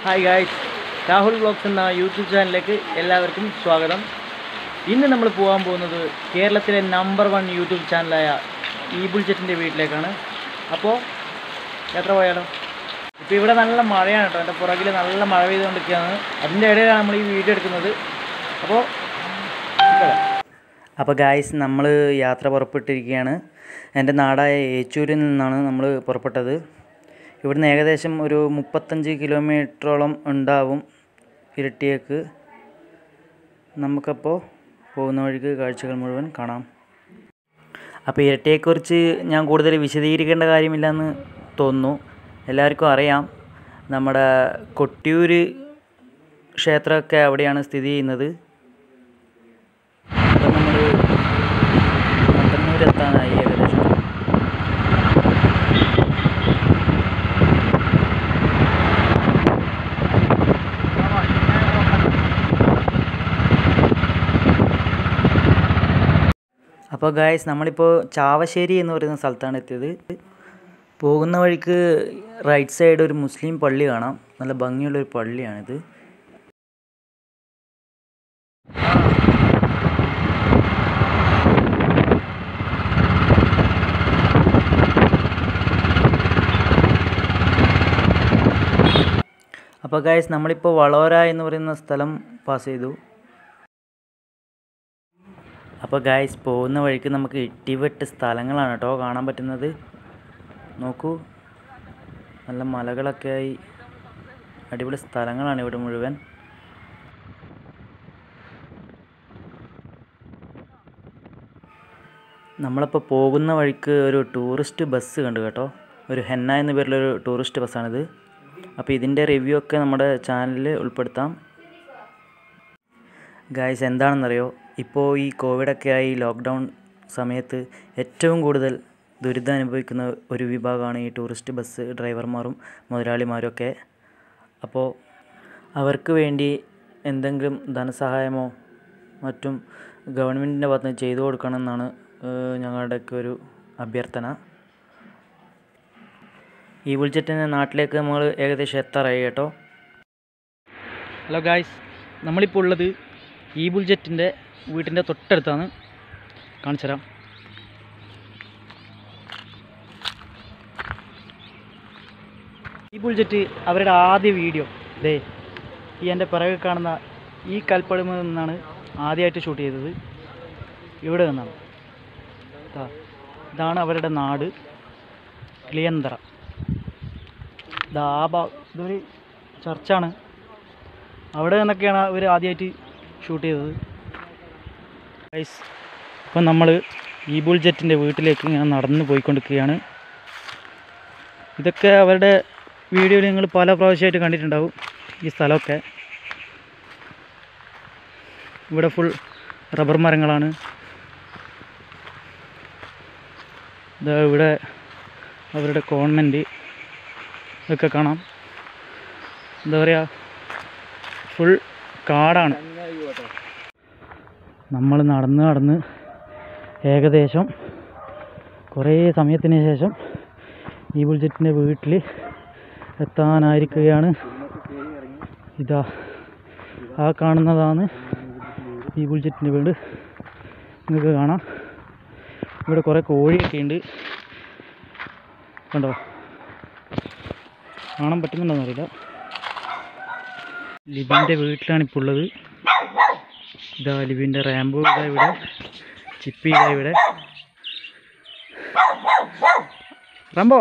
Hi guys Rahul vlogs എന്ന YouTube ചാനലിലേക്ക് എല്ലാവർക്കും സ്വാഗതം ഇന്ന് നമ്മൾ പോകാൻ പോകുന്നത് കേരളത്തിലെ നമ്പർ വൺ യൂട്യൂബ് ചാനലായ ഈ ബുൾജറ്റിൻ്റെ വീട്ടിലേക്കാണ് അപ്പോൾ യാത്ര പോയാലോ ഇപ്പോൾ ഇവിടെ നല്ല മഴയാണ് കേട്ടോ എൻ്റെ പുറകിൽ നല്ല മഴ പെയ്തുകൊണ്ടിരിക്കുകയാണ് അതിൻ്റെ ഇടയിലാണ് നമ്മൾ ഈ വീഡിയോ എടുക്കുന്നത് അപ്പോൾ അപ്പോൾ ഗായ്സ് നമ്മൾ യാത്ര പുറപ്പെട്ടിരിക്കുകയാണ് എൻ്റെ നാടായ ഏച്ചൂരിൽ നിന്നാണ് നമ്മൾ പുറപ്പെട്ടത് ഇവിടുന്ന് ഏകദേശം ഒരു മുപ്പത്തഞ്ച് കിലോമീറ്ററോളം ഉണ്ടാവും ഇരട്ടിയേക്ക് നമുക്കപ്പോൾ പോകുന്ന വഴിക്ക് കാഴ്ചകൾ മുഴുവൻ കാണാം അപ്പോൾ ഇരട്ടിയെക്കുറിച്ച് ഞാൻ കൂടുതൽ വിശദീകരിക്കേണ്ട കാര്യമില്ലെന്ന് തോന്നുന്നു എല്ലാവർക്കും അറിയാം നമ്മുടെ കൊട്ടിയൂർ ക്ഷേത്രമൊക്കെ അവിടെയാണ് സ്ഥിതി ചെയ്യുന്നത് അപ്പോൾ നമ്മൾ മട്ടന്നൂരെത്താനായി ഏകദേശം അപ്പോൾ ഗായ്സ് നമ്മളിപ്പോൾ ചാവശ്ശേരി എന്ന് പറയുന്ന സ്ഥലത്താണ് എത്തിയത് പോകുന്ന വഴിക്ക് റൈറ്റ് സൈഡ് ഒരു മുസ്ലിം പള്ളി കാണാം നല്ല ഭംഗിയുള്ളൊരു പള്ളിയാണിത് അപ്പോൾ ഗായ്സ് നമ്മളിപ്പോൾ വളോര എന്ന് പറയുന്ന സ്ഥലം പാസ് ചെയ്തു അപ്പോൾ ഗായ്സ് പോകുന്ന വഴിക്ക് നമുക്ക് ഇട്ടിവെട്ട് സ്ഥലങ്ങളാണ് കേട്ടോ കാണാൻ പറ്റുന്നത് നോക്കൂ നല്ല മലകളൊക്കെ ആയി അടിപൊളി സ്ഥലങ്ങളാണ് ഇവിടെ മുഴുവൻ നമ്മളിപ്പോൾ പോകുന്ന വഴിക്ക് ഒരു ടൂറിസ്റ്റ് ബസ് കണ്ടു കേട്ടോ ഒരു ഹെന്ന എന്ന പേരിലൊരു ടൂറിസ്റ്റ് ബസ്സാണിത് അപ്പോൾ ഇതിൻ്റെ റിവ്യൂ ഒക്കെ നമ്മുടെ ചാനലിൽ ഉൾപ്പെടുത്താം ഗായ്സ് എന്താണെന്നറിയോ ഇപ്പോൾ ഈ കോവിഡൊക്കെ ആയി ലോക്ക്ഡൗൺ സമയത്ത് ഏറ്റവും കൂടുതൽ ദുരിതം അനുഭവിക്കുന്ന ഒരു വിഭാഗമാണ് ഈ ടൂറിസ്റ്റ് ബസ് ഡ്രൈവർമാരും മുതലാളിമാരും ഒക്കെ അപ്പോൾ അവർക്ക് വേണ്ടി എന്തെങ്കിലും ധനസഹായമോ മറ്റും ഗവൺമെൻറ്റിൻ്റെ ഭാഗത്ത് നിന്ന് ചെയ്തു കൊടുക്കണം എന്നാണ് ഞങ്ങളുടെയൊക്കെ ഒരു അഭ്യർത്ഥന ഈ ബുൾജറ്റിൻ്റെ നാട്ടിലേക്ക് നമ്മൾ ഏകദേശം എത്താറായി കേട്ടോ ഹലോ ഗായ്സ് നമ്മളിപ്പോൾ ഉള്ളത് ഈ ബുൾജറ്റിൻ്റെ വീട്ടിൻ്റെ തൊട്ടടുത്താണ് കാണിച്ചു തരാം ഈ ബുൾജറ്റ് അവരുടെ ആദ്യ വീഡിയോ ദേ ഈ എൻ്റെ പിറകെ കാണുന്ന ഈ കൽപ്പടിമ നിന്നാണ് ആദ്യമായിട്ട് ഷൂട്ട് ചെയ്തത് ഇവിടെ നിന്നാണ് ദാ, ഇതാണ് അവരുടെ നാട് ക്ലിയന്തറ ദാ ആ ഭാ ഇതൊരു ചർച്ചാണ് അവിടെ നിന്നൊക്കെയാണ് അവർ ആദ്യമായിട്ട് ഷൂട്ട് ചെയ്തത് ഗൈസ് ഇപ്പം നമ്മൾ ഈ ബുൾജറ്റിൻ്റെ വീട്ടിലേക്ക് ഇങ്ങനെ നടന്ന് പോയിക്കൊണ്ടിരിക്കുകയാണ് ഇതൊക്കെ അവരുടെ വീഡിയോയിൽ നിങ്ങൾ പല പ്രാവശ്യമായിട്ട് കണ്ടിട്ടുണ്ടാവും ഈ സ്ഥലമൊക്കെ ഇവിടെ ഫുൾ റബ്ബർ മരങ്ങളാണ് ഇതാ ഇവിടെ അവരുടെ കോൺവെൻറ്റ് ഇതൊക്കെ കാണാം എന്താ പറയുക ഫുൾ കാടാണ് നമ്മൾ നടന്ന് നടന്ന് ഏകദേശം കുറേ സമയത്തിന് ശേഷം ഈ ബുൾജറ്റിൻ്റെ വീട്ടിൽ എത്താനായിരിക്കുകയാണ് ഇതാ ആ കാണുന്നതാണ് ഈ ബുൾജറ്റിൻ്റെ വീട് നിങ്ങൾക്ക് കാണാം ഇവിടെ കുറേ കോഴിയൊക്കെ ഉണ്ട് കണ്ടോ കാണാൻ പറ്റുന്നുണ്ടോന്ന് അറിയില്ല ലിബിൻ്റെ വീട്ടിലാണ് ഇപ്പോൾ ഉള്ളത് ഇതാ ലിബിൻ്റെ റാംബോ ഇതാ ഇവിടെ ചിപ്പി ഇതാ ഇവിടെ റംബോ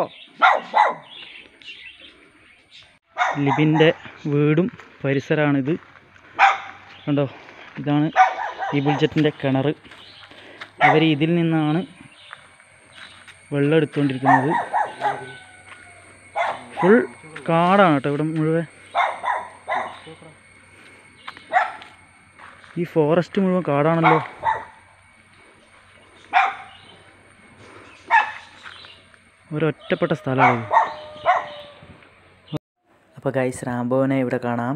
ലിബിൻ്റെ വീടും പരിസരമാണിത് കണ്ടോ ഇതാണ് ഈ ബുൾജറ്റിൻ്റെ കിണർ അവർ ഇതിൽ നിന്നാണ് വെള്ളം എടുത്തുകൊണ്ടിരിക്കുന്നത് ഫുൾ കാടാണ് കേട്ടോ ഇവിടെ മുഴുവൻ ഈ ഫോറസ്റ്റ് മുഴുവൻ കാടാണല്ലോ ഒരൊറ്റപ്പെട്ട സ്ഥലമാണ് അപ്പോൾ ഗൈസ് റാംബോവിനെ ഇവിടെ കാണാം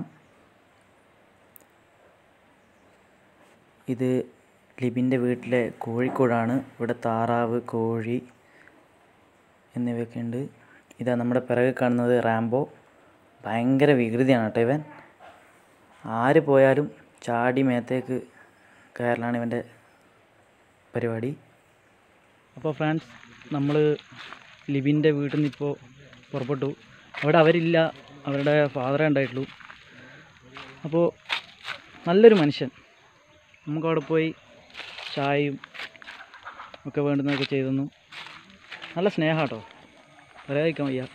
ഇത് ലിബിൻ്റെ വീട്ടിലെ കോഴിക്കോടാണ് ഇവിടെ താറാവ് കോഴി എന്നിവയൊക്കെ ഉണ്ട് ഇതാ നമ്മുടെ പിറകെ കാണുന്നത് റാംബോ ഭയങ്കര വികൃതിയാണ് കേട്ടോ ഇവൻ ആര് പോയാലും ചാടി മേത്തേക്ക് കയറലാണ് ഇവൻ്റെ പരിപാടി അപ്പോൾ ഫ്രണ്ട്സ് നമ്മൾ ലിബിൻ്റെ വീട്ടിൽ നിന്ന് ഇപ്പോൾ പുറപ്പെട്ടു അവിടെ അവരില്ല അവരുടെ ഫാദറേ ഉണ്ടായിട്ടുള്ളൂ അപ്പോൾ നല്ലൊരു മനുഷ്യൻ നമുക്ക് അവിടെ പോയി ചായയും ഒക്കെ വേണ്ടുന്നതൊക്കെ ചെയ്തു തന്നു നല്ല സ്നേഹം കേട്ടോ പറയാതിരിക്കാൻ വയ്യ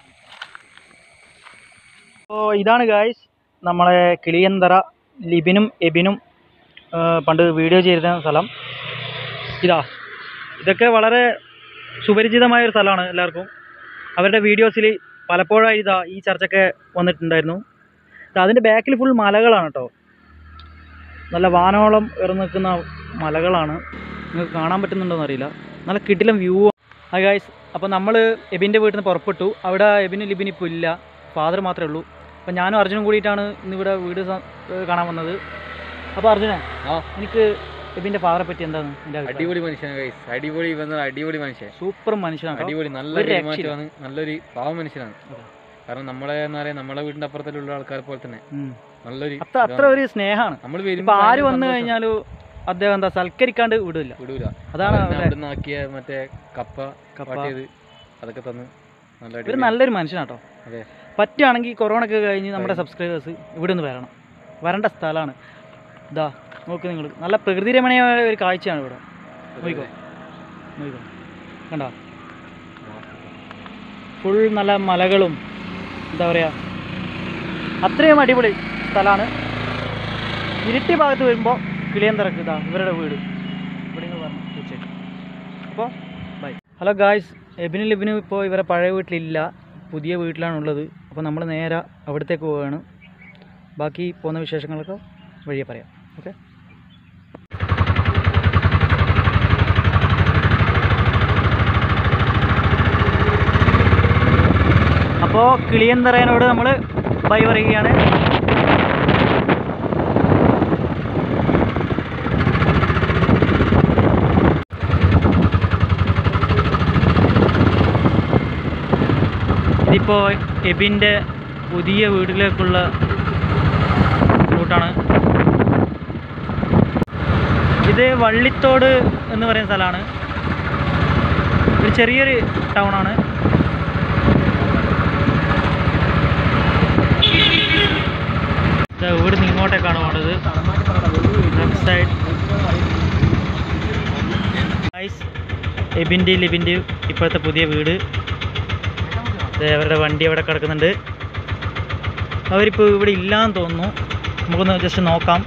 അപ്പോൾ ഇതാണ് ഗായ്സ് നമ്മളെ കിളിയന്തറ ലിബിനും എബിനും ആ, പണ്ട് വീഡിയോ ചെയ്തിരുന്ന സ്ഥലം ഇതാ ഇതൊക്കെ വളരെ സുപരിചിതമായ ഒരു സ്ഥലമാണ് എല്ലാവർക്കും അവരുടെ വീഡിയോസിൽ പലപ്പോഴായി ഇതാ ഈ ചർച്ചൊക്കെ വന്നിട്ടുണ്ടായിരുന്നു ഇത് അതിൻ്റെ ബാക്കിൽ ഫുൾ മലകളാണ് കേട്ടോ നല്ല വാനോളം ഉയർന്നു നിൽക്കുന്ന മലകളാണ് നിങ്ങൾക്ക് കാണാൻ പറ്റുന്നുണ്ടോയെന്ന് അറിയില്ല നല്ല കിടിലം വ്യൂ ആ ഗായ്സ് അപ്പോൾ നമ്മൾ എബിൻ്റെ വീട്ടിൽ നിന്ന് പുറപ്പെട്ടു അവിടെ എബിന് ലിബിൻ ഇപ്പോൾ ഇല്ല ഫാദർ മാത്രമേ ഉള്ളൂ അപ്പോൾ ഞാനും അർജുനും കൂടിയിട്ടാണ് ഇന്നിവിടെ വീട് സ- ഏഹ് കാണാൻ വന്നത് അപ്പോൾ അർജുനെ ആ. എനിക്ക് എബിൻ്റെ ഫാദറെ പറ്റി എന്താണ് എൻ്റെ അഭിപ്രായം അടിപൊളി മനുഷ്യൻ ഗൈസ് അടിപൊളി വന്ന അടിപൊളി മനുഷ്യൻ സൂപ്പർ മനുഷ്യനാണ് കേട്ടോ. അടിപൊളി നല്ല ഒരു രക്ഷയില്ല. പെരുമാറ്റമാണ് നല്ലൊരു പാവ മനുഷ്യനാണ് അതെ. കാരണം നമ്മളെ എന്താ പറയാ നമ്മളെ വീടിന്റെ അപ്പുറത്തിലുള്ള ആൾക്കാരെ പോലെ തന്നെ ഉം. നല്ലൊരു അത്ര അത്ര ഒരു സ്നേഹമാണ് നമ്മൾ ഇപ്പൊ ആര് വന്നു കഴിഞ്ഞാലും അദ്ദേഹം എന്താ സൽക്കരിക്കാണ്ട് വിടില്ല വിടൂല അതാണ് അവരെന്നെ അവരുടെ അവിടുന്ന് ആക്കിയ മറ്റേ കപ്പ കപ്പ. വാട്ടിയത് അതൊക്കെ തന്ന് നല്ല ഇവർ അടിപൊളി നല്ലൊരു മനുഷ്യനാട്ടോ അതെ. പറ്റുകയാണെങ്കിൽ കൊറോണ ഒക്കെ കഴിഞ്ഞ് നമ്മുടെ കഴിഞ്ഞ്. സബ്സ്ക്രൈബേഴ്സ് ഇവിടെ നിന്ന് വരണം വരേണ്ട സ്ഥലമാണ് ഇതാ നോക്ക് നിങ്ങൾ നല്ല പ്രകൃതി രമണീയമായ ഒരു കാഴ്ചയാണ് ഇവിടെ നോക്കിക്കോ നോക്കിക്കോ കണ്ടോ ഫുൾ നല്ല മലകളും എന്താ പറയുക അത്രയും അടിപൊളി സ്ഥലമാണ് ഇരിട്ടി ഭാഗത്ത് വരുമ്പോൾ കിളിയന്തറക്ക് ഇതാ ഇവരുടെ വീട് ഇവിടെ നിങ്ങൾ പറഞ്ഞു തീർച്ചയായിട്ടും അപ്പോൾ ബൈ ഹലോ ഗായ്സ് എബിനും ലിബിനും ഇപ്പോൾ ഇവരെ പഴയ വീട്ടിലില്ല പുതിയ വീട്ടിലാണുള്ളത് അപ്പോൾ നമ്മൾ നേരെ അവിടത്തേക്ക് പോവുകയാണ് ബാക്കി പോകുന്ന വിശേഷങ്ങളൊക്കെ വഴിയെ പറയാം ഓക്കെ അപ്പോൾ കിളിയന്തറേനോട് നമ്മൾ ബൈ പറയുകയാണ് ഇതിപ്പോൾ എബിൻ്റെ പുതിയ വീട്ടിലേക്കുള്ള റൂട്ടാണ് ഇത് വള്ളിത്തോട് എന്ന് പറയുന്ന സ്ഥലമാണ് ഒരു ചെറിയൊരു ടൗണാണ് വീട് നിന്ന് ഇങ്ങോട്ടേക്കാണ് പോകേണ്ടത് ലെഫ്റ്റ് സൈഡ് ഗൈസ് എബിൻ്റെയും ലിബിൻ്റെയും ഇപ്പോഴത്തെ പുതിയ വീട് ദേ അവരുടെ വണ്ടി അവിടെ കിടക്കുന്നുണ്ട് അവരിപ്പോൾ ഇവിടെ ഇല്ലാന്ന് തോന്നുന്നു നമുക്കൊന്ന് ജസ്റ്റ് നോക്കാം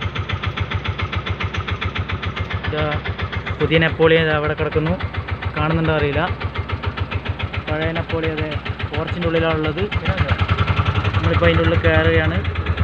ദാ പുതിയ നെപ്പോളിയൻ ദാ അവിടെ കിടക്കുന്നു കാണുന്നുണ്ടോ അറിയില്ല പഴയ നെപ്പോളിയൻ അതെ പോർച്ചിൻ്റെ ഉള്ളിലാണുള്ളത് നമ്മളിപ്പോൾ അതിൻ്റെ ഉള്ളിൽ കയറുകയാണ്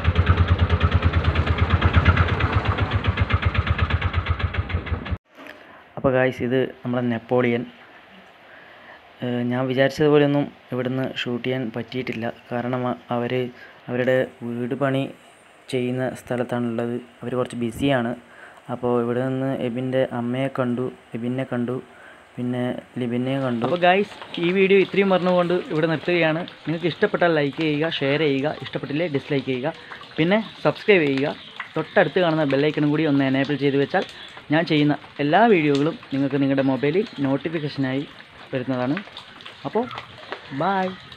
അപ്പോൾ ഗായ്സ് ഇത് നമ്മുടെ നെപ്പോളിയൻ ഏഹ് ഞാൻ വിചാരിച്ചതുപോലെയൊന്നും ഇവിടുന്ന് ഷൂട്ട് ചെയ്യാൻ പറ്റിയിട്ടില്ല കാരണം അവർ അവരുടെ വീട് പണി ചെയ്യുന്ന സ്ഥലത്താണുള്ളത് അവർ കുറച്ച് ബിസിയാണ് അപ്പോൾ ഇവിടെ നിന്ന് എബിൻ്റെ അമ്മയെ കണ്ടു എബിനെ കണ്ടു പിന്നെ ലിബിനെ കണ്ടു അപ്പോൾ ഗായ്സ് ഈ വീഡിയോ ഇത്രയും പറഞ്ഞുകൊണ്ട് ഇവിടെ നിർത്തുകയാണ് നിങ്ങൾക്ക് ഇഷ്ടപ്പെട്ടാൽ ലൈക്ക് ചെയ്യുക ഷെയർ ചെയ്യുക ഇഷ്ടപ്പെട്ടില്ലേ ഡിസ്ലൈക്ക് ചെയ്യുക പിന്നെ സബ്സ്ക്രൈബ് ചെയ്യുക തൊട്ടടുത്ത് കാണുന്ന ബെല്ലൈക്കണും കൂടി ഒന്ന് എനേബിൾ ചെയ്ത് വെച്ചാൽ ഞാൻ ചെയ്യുന്ന എല്ലാ വീഡിയോകളും നിങ്ങൾക്ക് നിങ്ങളുടെ മൊബൈലിൽ നോട്ടിഫിക്കേഷനായി വരുന്നതാണ് അപ്പോൾ ബായ്